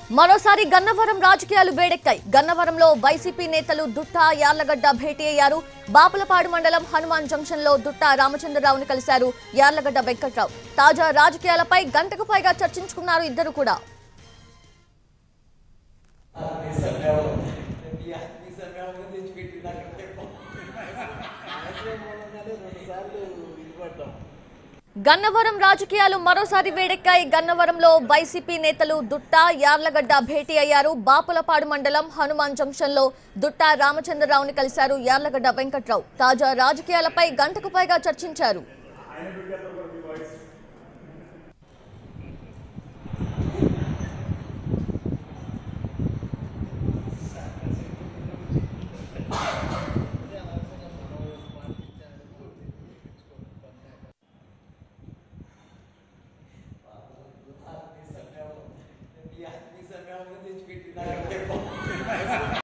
మరోసారి గన్నవరం రాజకీయాలు వేడెక్కాయి గన్నవరంలో వైసీపీ నేతలు దుట్ట యార్లగడ్డ భేటీ అయ్యారు బాపులపాడు మండలం హనుమాన్ జంక్షన్ లో దుట్ట రామచంద్రరావుని కలిశారు యార్లగడ్డ వెంకట్రావు తాజా రాజకీయాలపై గంటకు పైగా చర్చించుకున్నారు ఇద్దరు కూడా గన్నవరం రాజకీయాలు మరోసారి వేడెక్కాయి గన్నవరంలో వైసీపీ నేతలు దుట్ట యార్లగడ్డ భేటీ అయ్యారు బాపులపాడు మండలం హనుమాన్ జంక్షన్ లో దుట్ట రామచంద్రరావుని కలిశారు యార్లగడ్డ వెంకట్రావు తాజా రాజకీయాలపై గంటకు పైగా చర్చించారు